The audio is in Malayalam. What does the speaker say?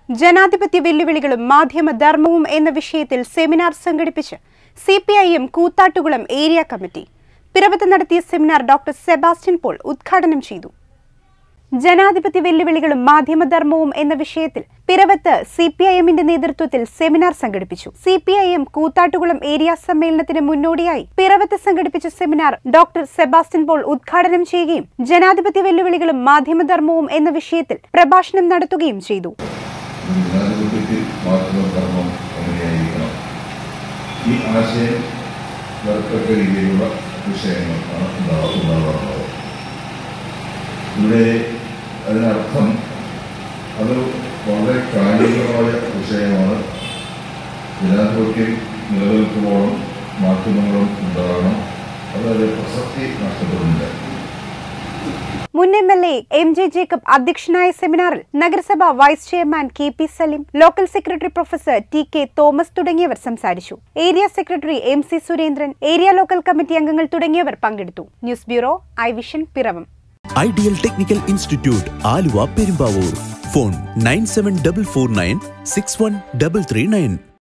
ജനാധിപത്യ വെല്ലുവിളികളും മാധ്യമധർമ്മവും എന്ന വിഷയത്തിൽ സെമിനാർ സംഘടിപ്പിച്ച് C P I M Koothattukulam area committee പിറവത്ത് നടത്തിയ സെമിനാർ ഡോക്ടർ സെബാസ്റ്റ്യൻ പോൾ ഉദ്ഘാടനം ചെയ്തു ജനാധിപത്യ വെല്ലുവിളികളും മാധ്യമധർമ്മവും എന്ന വിഷയത്തിൽ പിറവത്ത് സി പി ഐ എമ്മിന്റെ നേതൃത്വത്തിൽ സെമിനാർ സംഘടിപ്പിച്ചു C P I M Koothattukulam area സമ്മേളനത്തിന് മുന്നോടിയായി പിറവത്ത് സംഘടിപ്പിച്ച സെമിനാർ ഡോക്ടർ സെബാസ്റ്റ്യൻ പോൾ ഉദ്ഘാടനം ചെയ്യുകയും ജനാധിപത്യ വെല്ലുവിളികളും മാധ്യമധർമ്മവും എന്ന വിഷയത്തിൽ പ്രഭാഷണം നടത്തുകയും ചെയ്തു ജനാധിപത്യത്തിൽ മാധ്യമധർമ്മം എങ്ങനെയായിരിക്കണം ഈ ആശയം വരത്തക്ക രീതിയിലുള്ള വിഷയങ്ങളാണ് ഉണ്ടാ- ഉണ്ടാകാറുള്ളത് ഇവിടെ അതിനർത്ഥം അത് വളരെ കാലികമായ വിഷയമാണ് ജനാധിപത്യം നിലനിൽക്കുമ്പോഴും മാധ്യമങ്ങളും ഉണ്ടാകണം അതൊരു പ്രസക്തി നഷ്ടപ്പെടുന്നില്ല മുൻ M L A M J Jacob അധ്യക്ഷനായ സെമിനാറിൽ നഗരസഭ vice chairman K P Salim local secretary professor T K Thomas തുടങ്ങിയവർ സംസാരിച്ചു area secretary M C Surendran area local committee അംഗങ്ങൾ തുടങ്ങിയവർ പങ്കെടുത്തു news bureau I vision Piravom ideal technical institute Aluva Perumbavoor phone nine seven double four nine six one double three nine